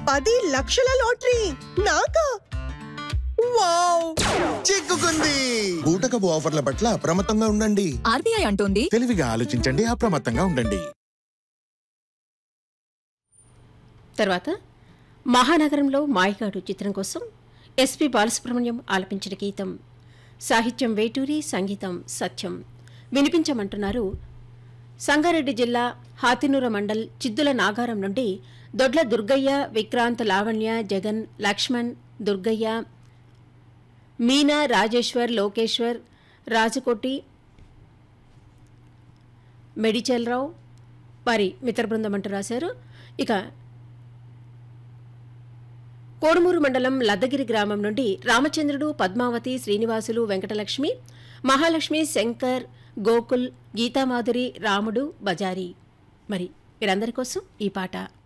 పది లక్షల లాటరీ నాకా వావ్ చిక్కుకుంది బూటకపు ఆఫర్ల పట్ల అప్రమత్తంగా ఉండండి ఆర్బీఐ అంటోంది తెలివిగా ఆలోచించండి అప్రమత్తంగా ఉండండి తర్వాత మహానగరంలో మాయగాడు చిత్రం కోసం ఎస్పి బాలసుబ్రహ్మణ్యం ఆలపించిన గీతం సాహిత్యం వేటూరి సంగీతం సత్యం వినిపించమంటున్నారు సంగారెడ్డి జిల్లా హాతినూర మండల్ చిద్దుల నాగారం నుండి దొడ్ల దుర్గయ్య విక్రాంత్ లావణ్య జగన్ లక్ష్మణ్ దుర్గయ్య మీనా రాజేశ్వర్ లోకేశ్వర్ రాజకోటి మెడిచల్రావు వారి మిత్ర బృందం అంటూ రాశారు ఇక కోడుమూరు మండలం లద్దగిరి గ్రామం నుండి రామచంద్రుడు పద్మావతి శ్రీనివాసులు వెంకటలక్ష్మి మహాలక్ష్మి శంకర్ గోకుల్ గీతామాధురి రాముడు బజారి మరి వీరందరి కోసం ఈ పాట